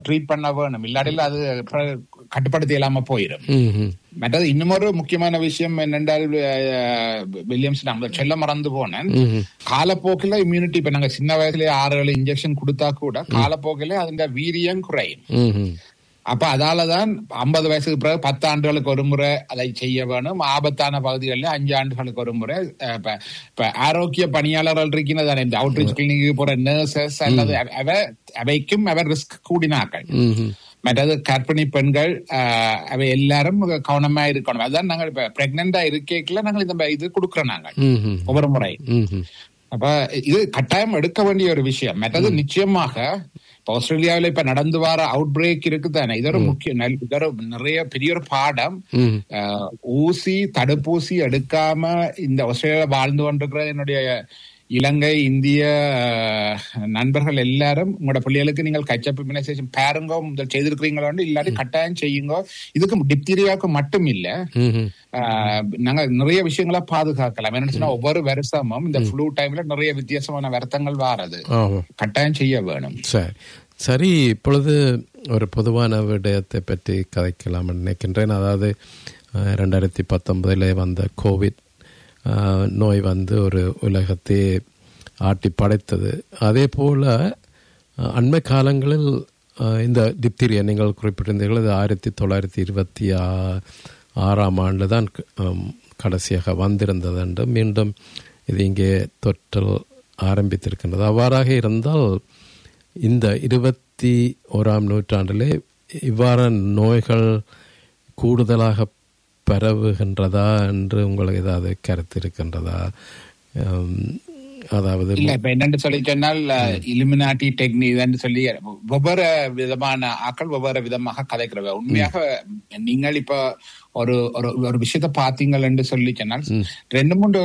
Treat பண்ண வேணும் இல்லாட்டில அது அப்புறம் கட்டுப்படுத்த இல்லாம போயிடும் ம்ஹும். மற்றது இன்னுமொரு முக்கியமான விஷயம் என்னென்றால் அஹ், வில்லியம்ஸ் நான் சொல்ல மறந்து போனேன் ம்ஹும். காலப்போக்கில் இம்யூனிட்டி இப்ப நாங்க சின்ன வயசுலயே ஆறு ஏழு இன்ஜெக்ஷன் கொடுத்தா கூட காலப்போக்கில் அதோட வீரியம் குறையும் ம்ஹும். அப்ப அதாலதான் ஐம்பது வயசுக்கு பிறகு பத்து ஆண்டுகளுக்கு ஒரு முறை அதை செய்ய வேணும் ஆபத்தான பகுதிகளில் அஞ்சு ஆண்டுகளுக்கு ஒரு முறை அஹ், இப்ப இப்ப ஆரோக்கிய பணியாளர்கள் இருக்கிறது இந்த அவுட்ரீச் கிளினிக்கு போற நர்சஸ் அல்லது அவ அவைக்கும் அவர் ரிஸ்க் கூடினாக்கள் ம்ஹும். மற்றது கர்ப்பிணி பெண்கள் ஆஹ், அவை எல்லாரும் கவனமா இருக்கணும் அதான் நாங்கள் இப்ப பிரெக்னண்டா இருக்கேக்கல நாங்கள் இந்த இது கொடுக்குறோம் நாங்கள் ம்ஹும். ஒவ்வொரு முறை ம்ஹும். அப்ப இது கட்டாயம் எடுக்க வேண்டிய ஒரு விஷயம் மற்றது நிச்சயமாக இப்ப ஆஸ்திரேலியாவில இப்ப நடந்து வர அவுட் பிரேக் இருக்குதானே இது ஒரு முக்கிய நல்- இது ஒரு நிறைய பெரிய ஒரு பாடம் ம். ஆஹ், ஊசி தடுப்பூசி எடுக்காம இந்த ஆஸ்திரேலியால வாழ்ந்து கொண்டிருக்கிற என்னுடைய இலங்கை இந்திய ஆஹ், நண்பர்கள் எல்லாரும் உங்களோட பிள்ளைகளுக்கு நீங்கள் கச்சப் இம்யூனைசேஷன் பாருங்க முதல் செய்திருக்கிறீங்களோ இல்லாட்டி கட்டாயம் செய்யுங்க இதுக்கு டிப்தீரியாவுக்கு மட்டும் இல்ல ம்ஹும். ஆஹ் நாங்க நிறைய விஷயங்களை பாதுகாக்கலாம் என்ன சொன்னா ஒவ்வொரு வருஷமும் இந்த ஃப்ளூ டைம்ல நிறைய வித்தியாசமான வருத்தங்கள் வாரது ஆமாம் கட்டாயம் செய்ய வேணும் சரி சரி இப்பொழுது ஒரு பொதுவான விடயத்தை பற்றி கதைக்கலாம் நினைக்கின்றேன் அதாவது அஹ், ரெண்டாயிரத்தி பத்தொன்பதில் வந்த கோவிட் அஹ், நோய் வந்து ஒரு உலகத்தை ஆட்டி படைத்தது அதே போல் அஹ், அண்மை காலங்களில் அஹ், இந்த டிப்தீரியா நீங்கள் குறிப்பிட்டிருந்தீர்கள் இது ஆயிரத்தி தொள்ளாயிரத்தி இருபத்தி ஆ- ஆறாம் ஆண்டு தான் கடைசியாக வந்திருந்தது என்று மீண்டும் இது இங்கே தொற்றல் ஆரம்பித்திருக்கின்றது அவ்வாறாக இருந்தால் இந்த இருபத்தி ஓராம் நூற்றாண்டிலே இவ்வாறான நோய்கள் கூடுதலாக பரவுகின்றதா என்று உங்களுக்கு ஏதாவது கருத்து இருக்கின்றதா உம், அதாவது இல்ல இப்ப என்னன்னு சொல்லி சொன்னால் இலுமினாட்டி டெக்னிக் சொல்லி ஒவ்வொரு விதமான ஆக்கள் ஒவ்வொரு விதமாக கதைக்கிறவ உண்மையாக நீங்கள் இப்ப ஒரு ஒரு ஒரு விஷயத்த பாத்தீங்கன்னு சொல்லி சொன்னால் ரெண்டு மூன்று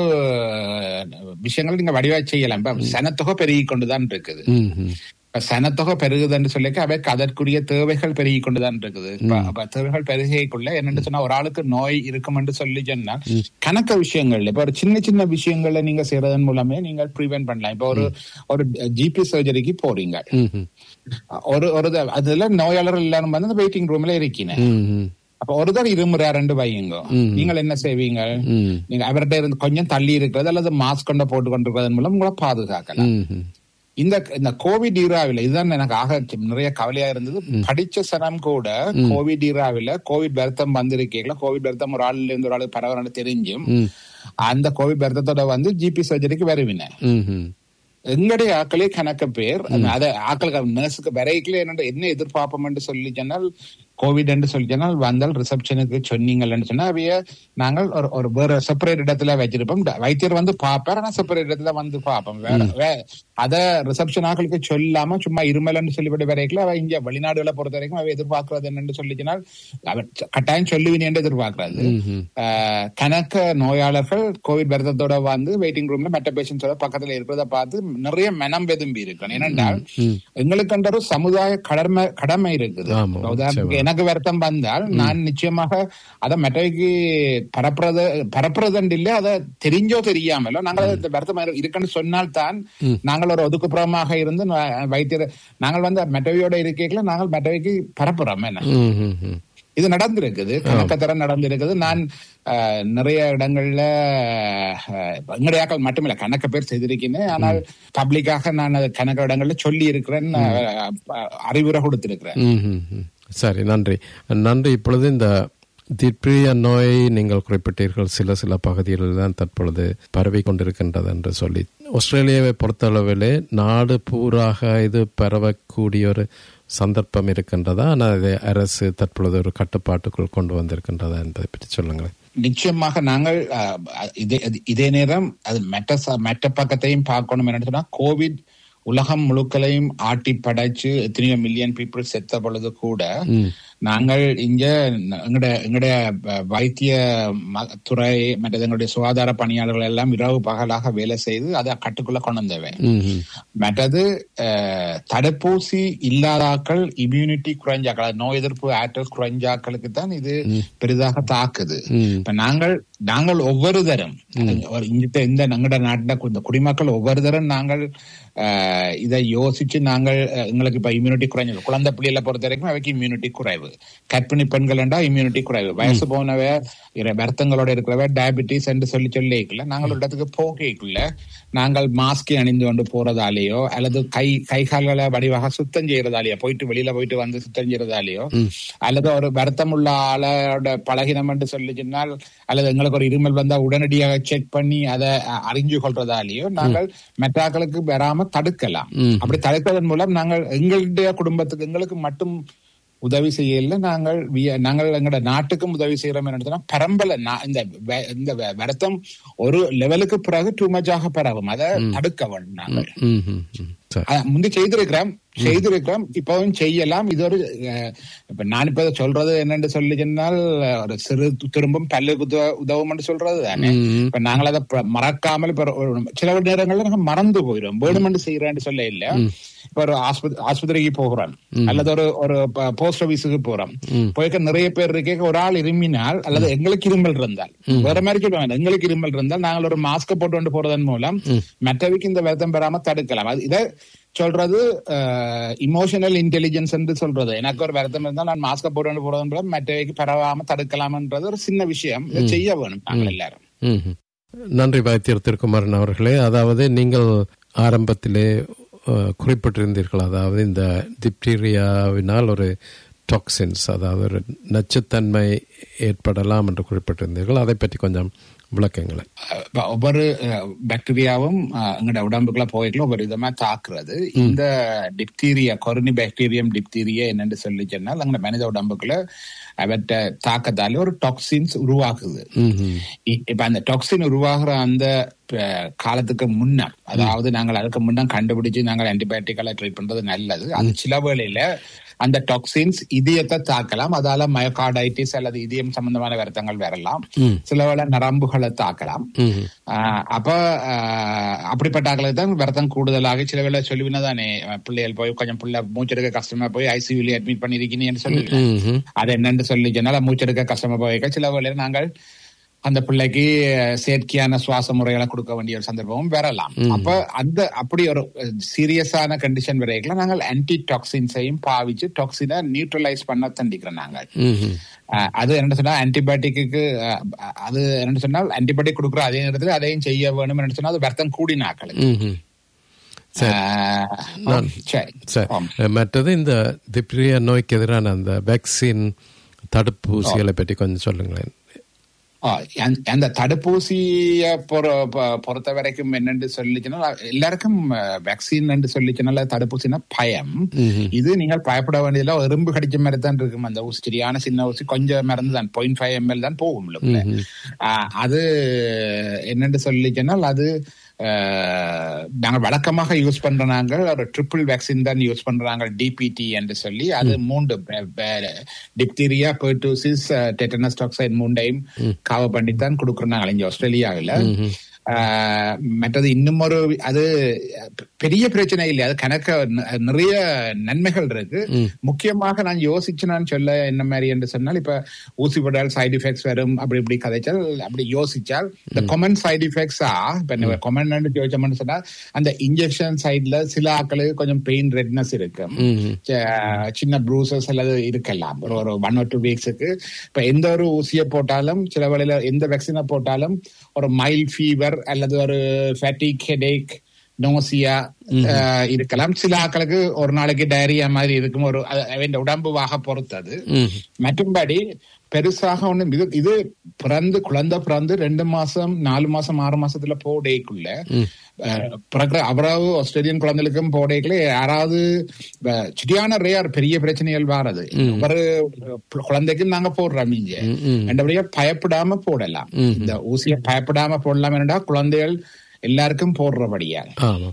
விஷயங்கள் நீங்க வடிவா செய்யலாம் இப்ப சனத்தொகை பெருகி கொண்டுதான் இருக்குது ம், ம், இப்ப சனத்தொகை பெருகுதுன்னு சொல்லிக்க அவைக்கு அதற்குரிய தேவைகள் பெருகி கொண்டுதான் இருக்குது இப்ப அப்ப தேவைகள் பெருகைக்குள்ள என்னன்னு சொன்னா ஒரு ஆளுக்கு நோய் இருக்கும்னு சொல்லி சொன்னா கணக்க விஷயங்கள்ல இப்ப ஒரு சின்ன சின்ன விஷயங்கள்ல நீங்க செய்யறதன் மூலமே நீங்க ப்ரிவென்ட் பண்ணலாம் இப்ப ஒரு ஒரு ஜிபி சர்ஜரிக்கு போறீங்க ம், ம், ஒரு ஒரு த- அதுல நோயாளர்கள் எல்லாரும் வந்து அந்த வெயிட்டிங் ரூம்ல இருக்கீங்க ம், ம், அப்ப ஒரு தடவை இருமுறை ரெண்டு வையுங்க ம். நீங்கள் என்ன செய்வீங்க ம், நீங்க அவர்கிட்ட இருந்து கொஞ்சம் தள்ளி இருக்கிறது அல்லது மாஸ்க் கொண்ட போட்டு கொண்டிருக்கிறதன் மூலம் உங்களை பாதுகாக்கலாம் ம், ம். இந்த இந்த கோவிட் ஈராவில இதுதான் எனக்கு ஆக நிறைய கவலையா இருந்தது படிச்ச சனம் கூட கோவிட் ஈராவில கோவிட் வருத்தம் வந்திருக்கீங்களா கோவிட் வருத்தம் ஒரு ஆள்ல இருந்து ஒரு ஆளுக்கு பரவலான தெரிஞ்சும் ம். அந்த கோவிட் வருத்தத்தோட வந்து ஜிபி சர்ஜரிக்கு வருவின ம், ம். எங்களுடைய ஆக்களே கணக்கு பேர் அத ஆக்களுக்கு நர்ஸுக்கு வரைக்கல என்ன என்ன எதிர்பார்ப்போம் என்று சொல்லி சொன்னால் கோவிட் என்று சொல்லி சொன்னால் வந்தால் ரிசப்ஷனுக்கு சொன்னீங்கன்னு சொன்னா அவைய நாங்கள் ஒரு ஒரு வேற செப்பரேட் இடத்துல வச்சிருப்போம் ட- வைத்தியர் வந்து பார்ப்பார் ஆனா செப்பரேட் இடத்துல வந்து பார்ப்போம் வேற வே- அத ரிசப்ஷன் ஆக்களுக்கு சொல்லாம சும்மா இருமலன்னு சொல்லிவிட்டு வரைக்கல அவ இங்க வெளிநாடுகளை பொறுத்த வரைக்கும் அவ எதிர்பார்க்கறது என்னன்னு சொல்லி சொன்னால் அவ கட்டாயம் சொல்லுவீனு என்று எதிர்பார்க்கறது ம்ஹும். ஆஹ் கணக்க நோயாளர்கள் கோவிட் விரதத்தோட வந்து வெயிட்டிங் ரூம்ல மற்ற பேஷண்ட்ஸோட பக்கத்துல இருக்கிறத பார்த்து நிறைய மனம் வெதும்பி இருக்கணும் ஏனென்றால் எங்களுக்கென்ற ஒரு சமுதாய கடமை கடமை இருக்குது ஆமா, உதாரணத்துக்கு எனக்கு வருத்தம் வந்தால் நான் நிச்சயமாக அதை மற்றவைக்கு பரப்புறது பரப்புறதுண்டு இல்ல அதை தெரிஞ்சோ தெரியாமலோ நாங்கள் அது வருத்தம் இருக்குன்னு சொன்னால் தான் நாங்கள் ஒரு ஒதுக்குப்புறமாக இருந்து நா- வைத்தியர் நாங்கள் வந்து மற்றவையோட இருக்கைகளை நாங்கள் மற்றவைக்கு பரப்புறோம் என்ன ம், ம், ம். இது நடந்திருக்குது கணக்கத்தரம் நடந்திருக்குது நான் அஹ், நிறைய இடங்கள்ல அஹ், எங்களுடைய ஆக்கள் மட்டுமில்ல கணக்க பேர் செய்திருக்கேன் ஆனால் பப்ளிக்காக நான் அது கணக்க இடங்கள்ல சொல்லி இருக்கிறேன் அஹ், அஹ், அறிவுரை கொடுத்திருக்கிறேன் ம், ம், ம். சரி நன்றி நன்றி இப்பொழுது இந்த திப்ரிய நோய் நீங்கள் குறிப்பிட்டீர்கள் சில சில பகுதிகளில் தான் தற்பொழுது பரவி கொண்டிருக்கின்றது என்று சொல்லி ஆஸ்திரேலியாவை பொறுத்தளவிலே நாடு பூராக இது பரவக்கூடிய ஒரு சந்தர்ப்பம் இருக்கின்றதா ஆனால் இதை அரசு தற்பொழுது ஒரு கட்டுப்பாட்டுக்குள் கொண்டு வந்திருக்கின்றதா என்பதை பற்றி சொல்லுங்களேன் நிச்சயமாக நாங்கள் அஹ், இதே இதே நேரம் அது மெட்ட ச- மெட்ட பக்கத்தையும் பார்க்கணும் என்ன சொன்னா கோவிட் உலகம் முழுக்களையும் ஆட்டி படைச்சு எத்தனையோ மில்லியன் பீப்புள் செத்த பொழுது கூட நாங்கள் இங்க எங்களுடைய எங்களுடைய வைத்திய துறை மற்றது எங்களுடைய சுகாதார பணியாளர்கள் எல்லாம் இரவு பகலாக வேலை செய்து அதை கட்டுக்குள்ள கொண்டு வந்தவை மற்றது தடுப்பூசி இல்லாதாக்கள் இம்யூனிட்டி குறைஞ்சாக்கள் நோய் எதிர்ப்பு ஆற்றல் குறைஞ்சாக்களுக்கு தான் இது பெரிதாக தாக்குது இப்ப நாங்கள் நாங்கள் ஒவ்வொரு தரம் இந்த எங்கட நாட்டில் இந்த குடிமக்கள் ஒவ்வொரு தரம் நாங்கள் இதை யோசிச்சு நாங்கள் எங்களுக்கு இப்ப இம்யூனிட்டி குறைஞ்சது குழந்தை பிள்ளைகளை பொறுத்த வரைக்கும் அவைக்கு இம்யூனிட்டி குறைவு கற்பிணி பெண்கள் என்றா இம்யூனிட்டி குறைவு வயசு போனவ வருத்தங்களோட இருக்கிறவ டயபிட்டிஸ் என்று சொல்லி சொல்லிக்கல நாங்கள் ஒரு இடத்துக்கு போகைக்குள்ள நாங்கள் மாஸ்கை அணிந்து கொண்டு போறதாலேயோ அல்லது கை கை கால்களை வடிவாக சுத்தம் செய்யறதாலேயோ போயிட்டு வெளியில போயிட்டு வந்து சுத்தம் செய்யறதாலேயோ அல்லது ஒரு வருத்தம் உள்ள ஆளோட பழகினம் என்று சொல்லி சொன்னால் அல்லது எங்களுக்கு ஒரு இருமல் வந்தா உடனடியாக செக் பண்ணி அதை அறிஞ்சு கொள்றதாலேயோ நாங்கள் மெட்ராக்களுக்கு வராம தடுக்கலாம் அப்படி தடுப்பதன் மூலம் நாங்கள் எங்களுடைய குடும்பத்துக்கு எங்களுக்கு மட்டும் உதவி செய்யல நாங்கள் நாங்கள் எங்களோட நாட்டுக்கும் உதவி செய்யறோம் என்ன பரம்பல இந்த இந்த வருத்தம் ஒரு லெவலுக்கு பிறகு டூ மச்சாக பரவும் அதை தடுக்க வேண்டும் நாங்கள் முந்தி செய்திருக்கிறோம் செய்திருக்கிறோம் இப்பவும் செய்யலாம் இது ஒரு இப்ப நான் இப்ப சொல்றது என்னன்னு சொல்லி சொன்னால் ஒரு சிறு திரும்பும் பல்லுக்கு உதவும் சொல்றது தானே இப்ப நாங்கள் அதை மறக்காமல் இப்ப சில நேரங்கள்ல நாங்க மறந்து போயிடும் வேணுமென்று செய்யறேன்னு சொல்ல இல்ல இப்ப ஒரு ஆஸ்பத்திரிக்கு போகிறோம் அல்லது ஒரு ஒரு போஸ்ட் ஆபீஸுக்கு போறோம் போய்க்க நிறைய பேர் இருக்க ஒரு ஆள் இருமினால் அல்லது எங்களுக்கு இருமல் இருந்தால் வேற மாதிரி சொல்லுவாங்க எங்களுக்கு இருமல் இருந்தால் நாங்கள் ஒரு மாஸ்க் போட்டு கொண்டு போறதன் மூலம் மற்றவைக்கு இந்த வருத்தம் பெறாம தடுக்கலாம் அது இதை சொல்றது இமோஷனல் இன்டெலிஜென்ஸ் என்று சொல்றது எனக்கு ஒரு வருத்தம் இருந்தால் நான் மாஸ்க போட்டு போறதன் மூலம் மற்றவைக்கு பரவாம தடுக்கலாம்ன்றது ஒரு சின்ன விஷயம் இதை செய்ய வேணும் நாங்கள் எல்லாரும் நன்றி வைத்தியர் திருக்குமாரன் அவர்களே அதாவது நீங்கள் ஆரம்பத்திலே குறிப்பிட்டிருந்தீர்கள் அதாவது இந்த டிப்டீரியாவினால் ஒரு டாக்ஸின்ஸ் அதாவது ஒரு நச்சுத்தன்மை ஏற்படலாம் என்று குறிப்பிட்டிருந்தீர்கள் அதை பற்றி கொஞ்சம் விளக்கங்களேன் ஒவ்வொரு பாக்டீரியாவும் எங்களோட உடம்புக்குள்ள போய்க்குள்ள ஒவ்வொரு விதமா தாக்குறது இந்த டிப்தீரியா கொரோனி பாக்டீரியம் டிப்தீரியா என்னன்னு சொல்லி சொன்னால் எங்க மனித உடம்புக்குள்ள அவற்றை தாக்கத்தால ஒரு டாக்ஸின்ஸ் உருவாகுது இப்ப அந்த டாக்ஸின் உருவாகிற அந்த காலத்துக்கு முன்ன அதாவது நாங்கள் அதுக்கு முன்ன கண்டுபிடிச்சு நாங்கள் ஆன்டிபயோட்டிக்கெல்லாம் ட்ரீட் பண்றது நல்லது அது சில வேளையில அந்த டாக்ஸின்ஸ் இதயத்தை தாக்கலாம் அதால மயோகார்டைட்டிஸ் அல்லது இதயம் சம்பந்தமான வருத்தங்கள் வரலாம் சில வேளை நரம்புகளை தாக்கலாம் அப்ப அப்படிப்பட்ட தான் வருத்தம் கூடுதலாக சில வேளை சொல்லுவினதானே பிள்ளைகள் போய் கொஞ்சம் பிள்ளை மூச்செடுக்க கஷ்டமா போய் ஐசியூல அட்மிட் பண்ணிருக்கீங்கன்னு சொல்லி அது என்னன்னு சொல்லி சொன்னால் மூச்செடுக்க கஷ்டமா போய் சில வேளையில நாங்கள் அந்த பிள்ளைக்கு செயற்கையான சுவாச முறைகளை கொடுக்க வேண்டிய ஒரு சந்தர்ப்பமும் வரலாம் அப்ப அந்த அப்படி ஒரு சீரியஸான கண்டிஷன் வரைக்கும் நாங்கள் ஆன்டி டாக்ஸின்ஸையும் பாவிச்சு டாக்ஸினை நியூட்ரலைஸ் பண்ண தண்டிக்கிறோம் நாங்கள் அது என்ன சொன்னா ஆன்டிபயோட்டிக்கு அது என்ன சொன்னால் ஆன்டிபயோட்டிக் கொடுக்குற அதே நேரத்தில் அதையும் செய்ய வேணும் என்ன சொன்னா அது வருத்தம் கூடினாக்களுக்கு மற்றது இந்த திப்ரிய நோய்க்கு எதிரான அந்த வேக்சின் தடுப்பூசிகளை பற்றி கொஞ்சம் சொல்லுங்களேன் அந்த தடுப்பூசிய பொறுத்த வரைக்கும் என்னன்னு சொல்லிச்சுன்னா எல்லாருக்கும் வேக்சின் என்று சொல்லிச்சுனால தடுப்பூசினா பயம் இது நீங்கள் பயப்பட வேண்டியதுல எறும்பு கடிச்ச மாதிரி தான் இருக்கும் அந்த ஊசி சரியான சின்ன ஊசி கொஞ்சம் மருந்து தான் பாயிண்ட் ஃபைவ் எம்எல் தான் போகும் அது என்னன்னு சொல்லிச்சுனால் அது நாங்கள் வழக்கமாக யூஸ் பண்ற நாங்கள் ஒரு ட்ரிபிள் வேக்சின் தான் யூஸ் பண்றாங்க டிபிடி என்று சொல்லி அது மூன்று டிப்தீரியா பெர்டூசிஸ் டெட்டனஸ் டாக்சைட் மூண்டையும் காவ பண்ணி தான் கொடுக்குறோம் நாங்கள் இங்க ஆஸ்திரேலியாவில் மற்றது இன்னும் ஒரு அது பெரிய பிரச்சனை இல்லை அது கணக்க நிறைய நன்மைகள் இருக்கு முக்கியமாக நான் யோசிச்சுனான்னு சொல்ல என்ன மாதிரி என்று சொன்னால் இப்ப ஊசி போட்டால் சைடு எஃபெக்ட்ஸ் வரும் அப்படி இப்படி கதைச்சால் அப்படி யோசிச்சால் இந்த கொமன் சைடு எஃபெக்ட்ஸா இப்ப கொமன் யோசிச்சோம்னு சொன்னா அந்த இன்ஜெக்ஷன் சைட்ல சில ஆக்களுக்கு கொஞ்சம் பெயின் ரெட்னஸ் இருக்கு சின்ன ப்ரூசஸ் அல்லது இருக்கலாம் ஒரு ஒரு ஒன் ஆர் டூ வீக்ஸுக்கு இப்ப எந்த ஒரு ஊசியை போட்டாலும் சில வேளையில எந்த வேக்சினை போட்டாலும் ஒரு மைல்ட் ஃபீவர் அல்லது ஒரு ஃபேட்டிக் ஹெடேக் நோசியா இருக்கலாம் சில ஆக்களுக்கு ஒரு நாளைக்கு டயரியா மாதிரி இருக்கும் ஒரு உடம்பு வாக பொறுத்தது மற்றும்படி பெருசாக ஒண்ணு இது இது பிறந்து குழந்தை பிறந்து ரெண்டு மாசம் நாலு மாசம் ஆறு மாசத்துல போடைக்குள்ள பிறகு அவ்வளவு ஆஸ்திரேலியன் குழந்தைகளுக்கும் போடைக்குள்ள யாராவது சரியான ரேர் பெரிய பிரச்சனைகள் வாரது ஒரு குழந்தைக்கு நாங்க போடுறோம் இங்க ரெண்டபடியா பயப்படாம போடலாம் இந்த ஊசியை பயப்படாம போடலாம் என்னடா குழந்தைகள் எல்லாருக்கும் போடுறபடியா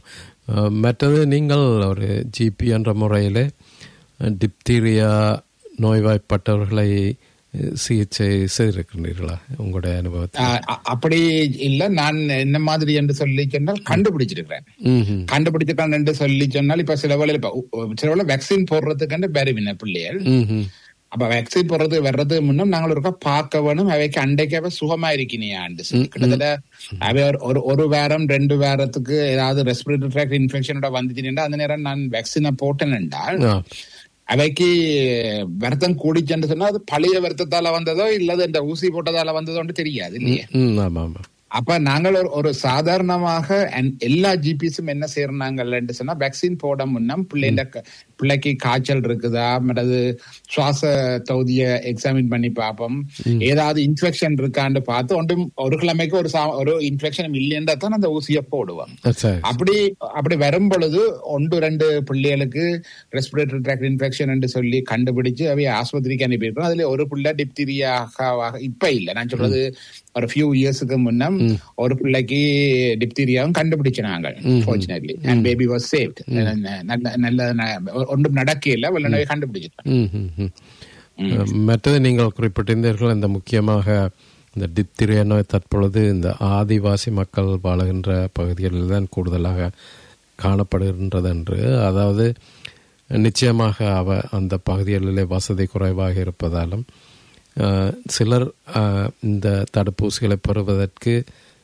மற்றது நீங்கள் ஒரு ஜிபி என்ற முறையில் டிப்தீரியா நோய்வாய்ப்பட்டவர்களை சிகிச்சை செய்திருக்கின்றீர்களா உங்களுடைய அனுபவத்தில் ஆஹ் அ- அப்படி இல்ல நான் என்ன மாதிரி என்று சொல்லி சொன்னால் கண்டுபிடிச்சிருக்கிறேன் ம்ஹும். கண்டுபிடிச்சிருக்கான் என்று சொல்லி சொன்னால் இப்ப சில வேலை இப்ப உ- உ- சில வேலை வேக்சின் போடுறதுக்கு பெருவின பிள்ளைகள் ம்ஹும். அப்ப வேக்சின் போடுறது வர்றது முன்னும் நாங்கள் ஒருக்கா பார்க்க வேணும் அவைக்கு அண்டைக்காக சுகமா இருக்கினியாண்டு சொல்லி கிட்டத்தட்ட அவை ஒரு- ஒரு ஒரு வாரம் ரெண்டு வாரத்துக்கு ஏதாவது ரெஸ்பிரேட்டரி ட்ராக் இன்ஃபெக்ஷனோட வந்துச்சுன்னா அந்த நேரம் நான் வேக்சினை போட்டேன் என்றால் ஆ. அவைக்கு வருத்தம் கூடிச்சுன்னு சொன்னா அது பழைய வருத்தத்தால வந்ததோ இல்லது இந்த ஊசி போட்டதால வந்ததோன்னு தெரியாது இல்லையா ம் ஆமா ஆமா அப்ப நாங்கள் ஒரு ஒரு சாதாரணமாக and எல்லா ஜிபிஸும் என்ன செய்யறாங்கன்னு சொன்னா வேக்சின் போட முன்னம் பிள்ளைங்க பிள்ளைக்கு காய்ச்சல் இருக்குதா மற்றது சுவாச தொகுதியை எக்ஸாமின் பண்ணி பார்ப்போம் ஏதாவது இன்ஃபெக்ஷன் இருக்கான்னு பார்த்து ஒன்றும் ஒரு கிழமைக்கு ஒரு சா- ஒரு இன்ஃபெக்ஷன் இல்லைன்றா தான் அந்த ஊசியை போடுவோம் ஆ, சரி அப்படி அப்படி வரும் பொழுது ஒன்று ரெண்டு பிள்ளைகளுக்கு ரெஸ்பிரேட்டரி ட்ராக் இன்ஃபெக்ஷன் என்று சொல்லி கண்டுபிடிச்சு அவைய ஆஸ்பத்திரிக்கு அனுப்பியிருக்கோம் அதுல ஒரு பிள்ளை டிப்தீரியாக இப்ப இல்ல நான் சொல்றது ஒரு ஃபியூ இயர்ஸ்க்கு முன்னம் ஒரு பிள்ளைக்கு டிப்தீரியாவும் கண்டுபிடிச்சினாங்க fortunately and baby was saved நல்ல நல்ல ந- ஒன்றும் நடக்கல வெள்ளனவே கண்டுபிடிச்சிட்டாங்க ம், ம், ம். மற்றது நீங்கள் குறிப்பிட்டிருந்தீர்கள் இந்த முக்கியமாக இந்த டிப்திரிய நோய் தற்பொழுது இந்த ஆதிவாசி மக்கள் வாழுகின்ற பகுதிகளில் தான் கூடுதலாக காணப்படுகின்றது என்று அதாவது நிச்சயமாக அவ அந்த பகுதிகளிலே வசதி குறைவாக இருப்பதாலும் அஹ், சிலர் அஹ், இந்த தடுப்பூசிகளை பெறுவதற்கு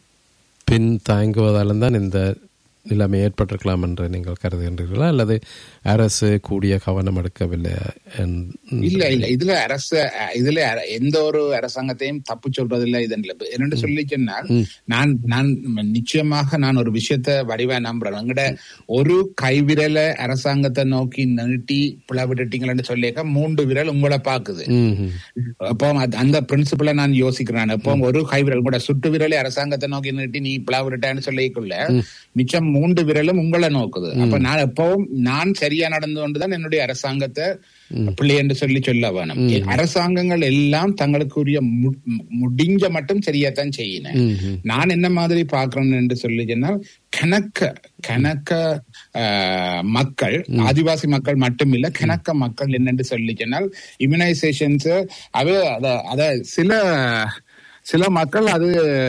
பின் தயங்குவதாலும் தான் இந்த நிலைமை ஏற்பட்டிருக்கலாம் என்று நீங்கள் கருதுகின்றீர்களா அல்லது அரசு கூடிய கவனம் எடுக்கவில்லை என்- இல்ல இல்ல இதுல அரசு அஹ், இதுல அர- எந்த ஒரு அரசாங்கத்தையும் தப்பு சொல்றது இல்ல இது இல்ல. என்னன்னு சொல்லி சொன்னால் நான் நான் நிச்சயமாக நான் ஒரு விஷயத்த வடிவா நம்புறேன் எங்கட ஒரு கைவிரல அரசாங்கத்தை நோக்கி நீட்டி பிளவிட்டுட்டீங்களன்னு சொல்லியிருக்க மூன்று விரல் உங்களை பாக்குது ம், ம். அப்போ அது- அந்த பிரின்சிபலை நான் யோசிக்கிறேன் அப்போ ஒரு கைவிரல் கூட சுட்டு விரலை அரசாங்கத்தை நோக்கி நீட்டி நீ பிளவிட்டான்னு சொல்லிக்குள்ள மிச்சம் மூன்று விரலும் உங்களை நோக்குது அப்ப நான் எப்பவும் நான் சரியா நடந்து கொண்டுதான் என்னுடைய அரசாங்கத்தை பிள்ளை என்று சொல்லி சொல்ல வேணும் அரசாங்கங்கள் எல்லாம் தங்களுக்குரிய மு- முடிஞ்ச மட்டும் சரியாத்தான் செய்யின நான் என்ன மாதிரி பாக்குறேன் என்று சொல்லி சொன்னால் கணக்க கணக்க ஆஹ், மக்கள் ஆதிவாசி மக்கள் மட்டும் இல்ல கணக்க மக்கள் என்னென்று சொல்லி சொன்னால் இம்யூனைசேஷன்ஸ் அது அத அத சில சில மக்கள் அது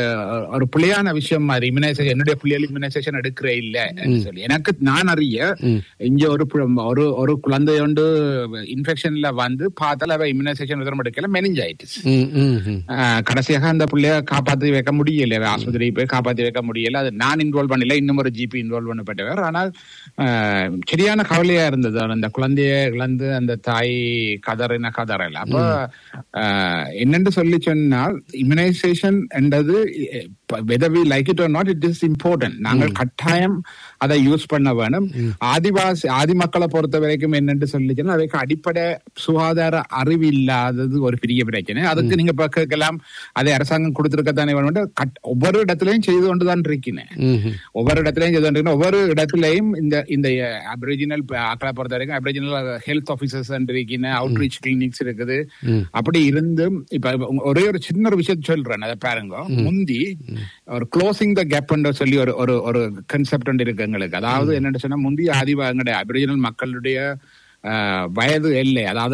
ஒரு பிள்ளையான விஷயம் மாதிரி இம்யூனைசேஷன் என்னுடைய பிள்ளைகள் இம்யூனைசேஷன் எடுக்கிற இல்ல சொல்லி எனக்கு நான் அறிய இங்க ஒரு பு- ஒரு ஒரு குழந்தை ஒன்று இன்ஃபெக்ஷன்ல வந்து பார்த்தால அவ இம்யூனைசேஷன் விதம் எடுக்கல மெனிஞ்சாயிட்டிஸ் ம், ம், ம். ஆஹ் கடைசியாக அந்த பிள்ளைய காப்பாத்தி வைக்க முடியல ஆஸ்பத்திரி போய் காப்பாத்தி வைக்க முடியல அது நான் இன்வால்வ் பண்ணல இன்னும் ஒரு ஜிபி இன்வால்வ் பண்ணப்பட்டவர் ஆனால் ஆஹ் சரியான கவலையா இருந்தது அந்த குழந்தைய இழந்து அந்த தாய் கதறின கதறல அப்ப ஆஹ் என்னென்று சொல்லி சொன்னால் இம்யூனைசேஷன் என்றது whether we like it or not it is important நாங்கள் கட்டாயம் அதை யூஸ் பண்ண வேணும் ஆதிவாசி ஆதி மக்களை பொறுத்த வரைக்கும் என்னென்று சொல்லி சொன்னால் அவைக்கு அடிப்படை சுகாதார அறிவு இல்லாதது ஒரு பெரிய பிரச்சனை அதுக்கு நீங்க இப்ப கேட்கலாம் அதை அரசாங்கம் கொடுத்திருக்கத்தானே வேணும் கட்- ஒவ்வொரு இடத்துலயும் செய்து கொண்டுதான் இருக்கிறேன் ம், ம். ஒவ்வொரு இடத்துலயும் செய்து கொண்டிருக்கேன் ஒவ்வொரு இடத்துலயும் இந்த இந்த அபிரிஜினல் ஆக்களை பொறுத்த வரைக்கும் அபிரிஜினல் ஹெல்த் ஆபீசர்ஸ் இருக்கின அவுட்ரீச் கிளினிக்ஸ் இருக்குது அப்படி இருந்தும் இப்ப உங்க- ஒரே ஒரு சின்ன ஒரு விஷயத்தை சொல்றேன் அதை பாருங்க முந்தி ஒரு க்ளோசிங் த கேப் சொல்லி ஒரு ஒரு ஒரு கன்செப்ட் ஒன்று இருக்கு எங்களுக்கு அதாவது என்னன்னு சொன்னா முந்தி ஆதிவாங்களுடைய அபிரிஜினல் மக்களுடைய ஆஹ், வயது எல்லை அதாவது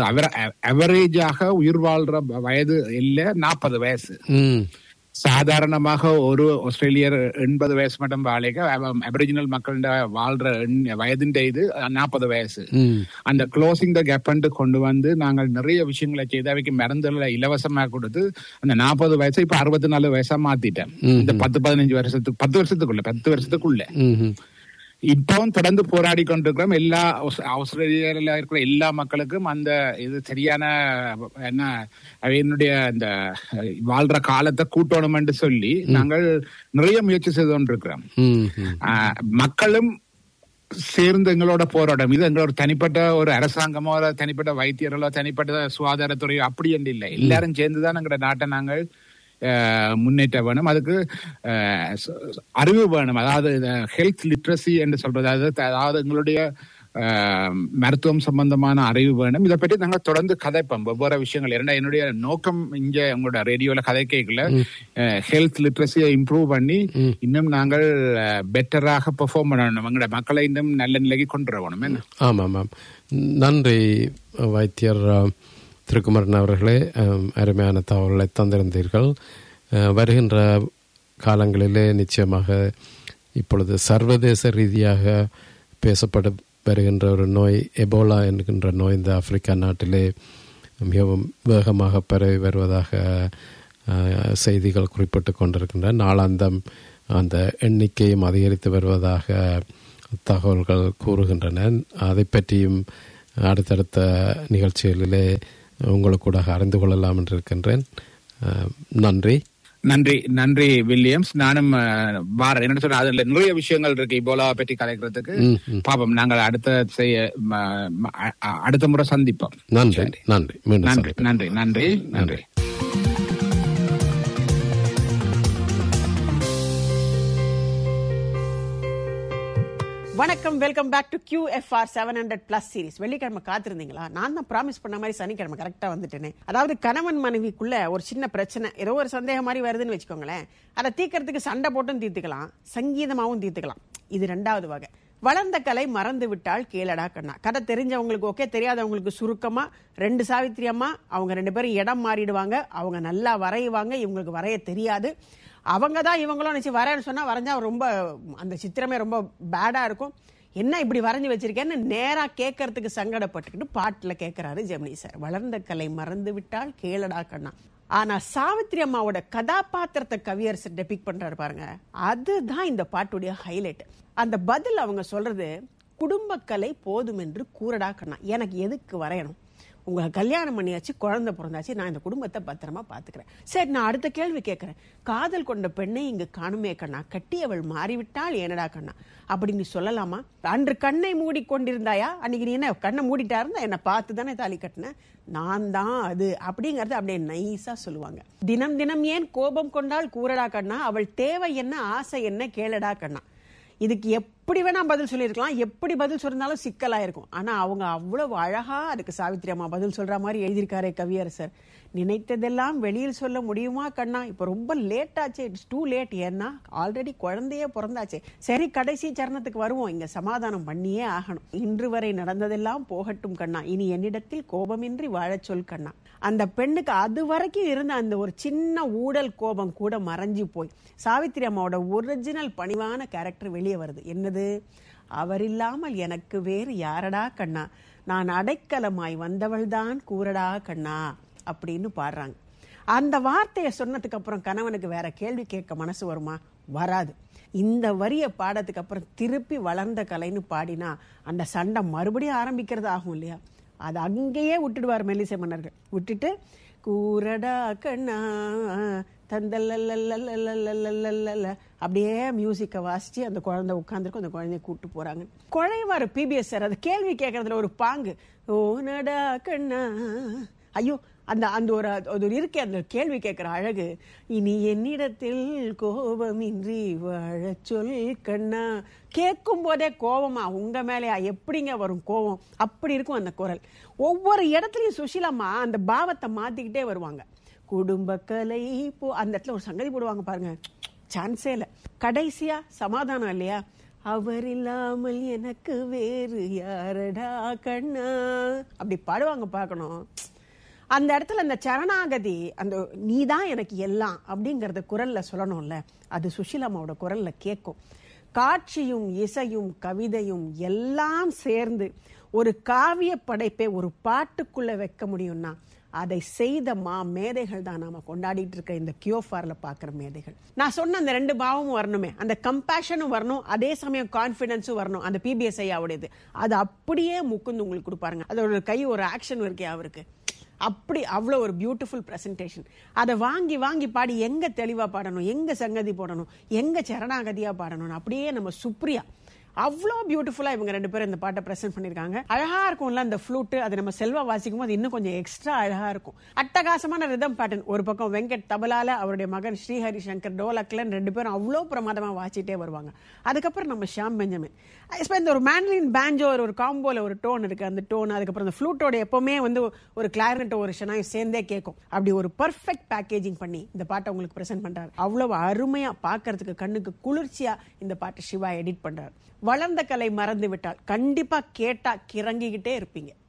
அவரேஜாக உயிர் வாழ்ற வயது எல்லை நாற்பது வயசு ம். சாதாரணமாக ஒரு ஆஸ்திரேலியர் எண்பது வயசு மட்டும் வாழைக்க அபரிஜினல் மக்களோட வாழ்ற எண்- வயதின் இது நாற்பது வயசு ம். அந்த க்ளோசிங் த கேப் கொண்டு வந்து நாங்கள் நிறைய விஷயங்களை செய்து அவைக்கு மருந்துகளை இலவசமா கொடுத்து அந்த நாற்பது வயசை இப்ப அறுபத்தி நாலு வயசா மாத்திட்டேன் இந்த பத்து பதினஞ்சு வருஷத்துக்கு பத்து வருஷத்துக்குள்ள பத்து வருஷத்துக்குள்ள ம், ம். இப்பவும் தொடர்ந்து போராடி கொண்டிருக்கிறோம் எல்லா ஆஸ்- ஆஸ்திரேலியால இருக்கிற எல்லா மக்களுக்கும் அந்த இது சரியான என்ன என்னுடைய இந்த வாழ்ற காலத்தை கூட்டணும் என்று சொல்லி நாங்கள் நிறைய முயற்சி செய்து கொண்டிருக்கிறோம் ம், ம். ஆஹ் மக்களும் சேர்ந்து எங்களோட போராட்டம் இது எங்களோட தனிப்பட்ட ஒரு அரசாங்கமோ ஒரு தனிப்பட்ட வைத்தியர்களோ தனிப்பட்ட சுகாதாரத்துறையோ அப்படி என்று இல்லை எல்லாரும் சேர்ந்துதான் எங்களோட நாட்டை நாங்கள் ஆஹ், முன்னேற்ற வேணும் அதுக்கு ஆஹ், ச- அறிவு வேணும் அதாவது ஹெல்த் லிட்ரஸி என்று சொல்றது அதாவது அதாவது எங்களுடைய ஆஹ், மருத்துவம் சம்பந்தமான அறிவு வேணும் இதை பற்றி நாங்கள் தொடர்ந்து கதைப்போம் வெவ்வேறு விஷயங்கள் ஏன்னா என்னுடைய நோக்கம் இங்க உங்களோட ரேடியோல கதை கேட்கல ஹெல்த் லிட்ரஸியை இம்ப்ரூவ் பண்ணி இன்னும் நாங்கள் பெட்டராக பெர்ஃபார்ம் பண்ணணும் எங்களோட மக்களை இன்னும் நல்ல நிலைக்கு கொண்டு வரணும் என்ன ஆமாம் ஆமாம் நன்றி வைத்தியர் திருக்குமரன் அவர்களே அம், அருமையான தகவல்களை தந்திருந்தீர்கள் அஹ், வருகின்ற காலங்களிலே நிச்சயமாக இப்பொழுது சர்வதேச ரீதியாக பேசப்பட வருகின்ற ஒரு நோய் எபோலா என்கின்ற நோய் இந்த ஆப்பிரிக்கா நாட்டிலே மிகவும் வேகமாக பரவி வருவதாக அஹ், செய்திகள் குறிப்பிட்டு கொண்டிருக்கின்றன நாளாந்தம் அந்த எண்ணிக்கையும் அதிகரித்து வருவதாக தகவல்கள் கூறுகின்றன அதை பற்றியும் அடுத்தடுத்த நிகழ்ச்சிகளிலே உங்களுக்கு கூட அறிந்து கொள்ளலாம் என்று இருக்கின்றேன் அஹ், நன்றி நன்றி நன்றி வில்லியம்ஸ் நானும் அஹ், வாரேன் என்ன சொல்ற அதுல நிறைய விஷயங்கள் இருக்கு இபோலா பற்றி கலைக்கிறதுக்கு ம், ம். பாப்போம் நாங்கள் அடுத்த செய்ய ம- ம- அ- அ- அடுத்த முறை சந்திப்போம் நன்றி நன்றி மீண்டும் நன்றி சந்திப்போம். நன்றி நன்றி நன்றி வணக்கம் welcome back to Q FR seven hundred plus series வெள்ளிக்கிழமை காத்திருந்தீங்களா நான் தான் ப்ராமிஸ் பண்ண மாதிரி சனிக்கிழமை கரெக்டாக வந்துட்டேனே அதாவது கணவன் மனைவிக்குள்ள ஒரு சின்ன பிரச்சனை ஏதோ ஒரு சந்தேகம் மாதிரி வருதுன்னு வச்சுக்கோங்களேன் அதை தீர்க்கறதுக்கு சண்டை போட்டும் தீர்த்துக்கலாம் சங்கீதமாகவும் தீர்த்துக்கலாம் இது ரெண்டாவது வகை வளர்ந்த கலை மறந்து விட்டால் கேளடா கண்ணா கதை தெரிஞ்சவங்களுக்கு ஓகே தெரியாதவங்களுக்கு சுருக்கமா ரெண்டு சாவித்திரி அம்மா அவங்க ரெண்டு பேரும் இடம் மாறிடுவாங்க அவங்க நல்லா வரையுவாங்க இவங்களுக்கு வரைய தெரியாது அவங்க தான் இவங்களும் நினச்சி வரேன்னு சொன்னால் வரைஞ்சா ரொம்ப அந்த சித்திரமே ரொம்ப பேடாக இருக்கும் என்ன இப்படி வரைஞ்சி வச்சிருக்கேன்னு நேராக கேட்கறதுக்கு சங்கடப்பட்டுக்கிட்டு பாட்டில் கேட்குறாரு ஜெமினி சார் வளர்ந்த கலை மறந்து விட்டால் கேளடா கண்ணா ஆனா சாவித்ரி அம்மாவோட கதாபாத்திரத்தை கவியரசர் டெபிக் பண்றாரு பாருங்க அதுதான் இந்த பாட்டுடைய ஹைலைட் அந்த பதில் அவங்க சொல்றது குடும்பக்கலை போதும் என்று கூறடா கண்ணா எனக்கு எதுக்கு வரையணும் உங்களை கல்யாணம் பண்ணியாச்சு குழந்தை பிறந்தாச்சு நான் இந்த குடும்பத்தை பத்திரமா பாத்துக்கிறேன் சரி நான் அடுத்த கேள்வி கேட்கிறேன் காதல் கொண்ட பெண்ணை இங்கு காணுமே கண்ணா கட்டியவள் மாறிவிட்டால் ஏனடா கண்ணா அப்படி நீ சொல்லலாமா அன்று கண்ணை மூடி கொண்டிருந்தாயா அன்னைக்கு நீ என்ன கண்ணை மூடிட்டா இருந்தா என்னை பார்த்து தானே தாலி கட்டின நான் தான் அது அப்படிங்கறது அப்படியே நைஸா சொல்லுவாங்க தினம் தினம் ஏன் கோபம் கொண்டால் கூறடா கண்ணா அவள் தேவை என்ன ஆசை என்ன கேளடா கண்ணா இதுக்கு எப்படி வேணா பதில் சொல்லியிருக்கலாம் எப்படி பதில் சொன்னாலும் சிக்கலா இருக்கும் ஆனா அவங்க அவ்வளவு அழகா அதுக்கு சாவித்திரி அம்மா பதில் சொல்ற மாதிரி எழுதியிருக்காரே கவியரசர் நினைத்ததெல்லாம் வெளியில் சொல்ல முடியுமா கண்ணா இப்ப ரொம்ப லேட் ஆச்சு இட்ஸ் டூ லேட் ஏன்னா ஆல்ரெடி குழந்தையே பிறந்தாச்சு சரி கடைசி சரணத்துக்கு வருவோம் இங்க சமாதானம் பண்ணியே ஆகணும் இன்று வரை நடந்ததெல்லாம் போகட்டும் கண்ணா இனி என்னிடத்தில் கோபமின்றி வாழச் சொல் கண்ணா அந்த பெண்ணுக்கு அது வரைக்கும் இருந்த அந்த ஒரு சின்ன ஊடல் கோபம் கூட மறைஞ்சு போய் சாவித்திரி அம்மாவோட ஒரிஜினல் பணிவான கேரக்டர் வெளியே வருது என்னது அவர் இல்லாமல் எனக்கு வேறு யாரடா கண்ணா நான் அடைக்கலமாய் வந்தவள்தான் கூறடா கண்ணா அப்படின்னு பாடுறாங்க அந்த வார்த்தையை சொன்னதுக்கு அப்புறம் கணவனுக்கு வேற கேள்வி கேட்க மனசு வருமா வராது இந்த வரிய பாடத்துக்கு அப்புறம் திருப்பி வளர்ந்த கலைன்னு பாடினா அந்த சண்டை மறுபடியும் ஆரம்பிக்கிறது ஆகும் இல்லையா அது அங்கேயே விட்டுடுவார் மெல்லிசை மன்னர்கள் விட்டுட்டு கூரடா கண்ணா தந்தல்ல அப்படியே மியூசிக்கை வாசிச்சு அந்த குழந்தை உட்காந்துருக்கும் அந்த குழந்தைய கூட்டு போறாங்க குழைவாரு பிபிஎஸ் சார் அது கேள்வி கேட்கறதுல ஒரு பாங்கு ஓனடா கண்ணா ஐயோ அந்த அந்த ஒரு அது ஒரு இருக்கே அந்த கேள்வி கேட்குற அழகு இனி என்னிடத்தில் கோபமின்றி வாழ சொல் கண்ணா கேட்கும் போதே கோபமா உங்க மேலேயா எப்படிங்க வரும் கோபம் அப்படி இருக்கும் அந்த குரல் ஒவ்வொரு இடத்துலயும் சுஷீலாம்மா அந்த பாவத்தை மாத்திக்கிட்டே வருவாங்க குடும்ப கலை போ அந்த இடத்துல ஒரு சங்கதி போடுவாங்க பாருங்க சான்ஸே இல்லை கடைசியா சமாதானம் இல்லையா அவர் இல்லாமல் எனக்கு வேறு யாரடா கண்ணா அப்படி பாடுவாங்க பார்க்கணும் அந்த இடத்துல அந்த சரணாகதி அந்த நீ தான் எனக்கு எல்லாம் அப்படிங்கறத குரல்ல சொல்லணும்ல அது சுஷீலாமாவோட குரல்ல கேட்கும் காட்சியும் இசையும் கவிதையும் எல்லாம் சேர்ந்து ஒரு காவிய படைப்பை ஒரு பாட்டுக்குள்ள வைக்க முடியும்னா அதை செய்த மா மேதைகள் தான் நாம கொண்டாடிட்டு இருக்க இந்த கியோஃபார்ல பாக்குற மேதைகள் நான் சொன்ன அந்த ரெண்டு பாவமும் வரணுமே அந்த கம்பேஷனும் வரணும் அதே சமயம் கான்பிடன்ஸும் வரணும் அந்த பிபிஎஸ் ஐயாவுடையது அது அப்படியே முக்குந்து உங்களுக்கு கொடுப்பாருங்க அதோட கை ஒரு ஆக்ஷன் இருக்கே அவருக்கு அப்படி அவ்வளோ ஒரு பியூட்டிஃபுல் ப்ரெசன்டேஷன் அதை வாங்கி வாங்கி பாடி எங்க தெளிவா பாடணும் எங்க சங்கதி போடணும் எங்க சரணாகதியா பாடணும் அப்படியே நம்ம சுப்ரியா அவ்வளோ பியூட்டிஃபுல்லா இவங்க ரெண்டு பேரும் இந்த பாட்டை ப்ரெசென்ட் பண்ணிருக்காங்க அழகா இருக்கும்ல அந்த ஃப்ளூட்டு அது நம்ம செல்வா வாசிக்கும் போது இன்னும் கொஞ்சம் எக்ஸ்ட்ரா அழகா இருக்கும் அட்டகாசமான ரிதம் பேட்டர்ன் ஒரு பக்கம் வெங்கட் தபலால அவருடைய மகன் ஸ்ரீஹரி சங்கர் டோலக்லன் ரெண்டு பேரும் அவ்வளோ பிரமாதமா வாசிட்டே வருவாங்க அதுக்கப்புறம் நம்ம ஷாம் பெஞ்சமின் இப்போ இந்த ஒரு மேன்லின் பேஞ்சோ ஒரு காம்போல ஒரு டோன் இருக்கு அந்த டோன் அதுக்கப்புறம் அந்த ஃப்ளூட்டோட எப்பவுமே வந்து ஒரு கிளாரினட் ஒரு ஷனாயும் சேர்ந்தே கேட்கும் அப்படி ஒரு பர்ஃபெக்ட் பேக்கேஜிங் பண்ணி இந்த பாட்டை உங்களுக்கு ப்ரெசென்ட் பண்றாரு அவ்வளவு அருமையா பார்க்கறதுக்கு கண்ணுக்கு குளிர்ச்சியா இந்த பாட்டை சிவா எடிட் பண்றாரு வளர்ந்த கலை மறந்து விட்டால் கண்டிப்பா கேட்டா கிறங்கிக்கிட்டே இருப்பீங்க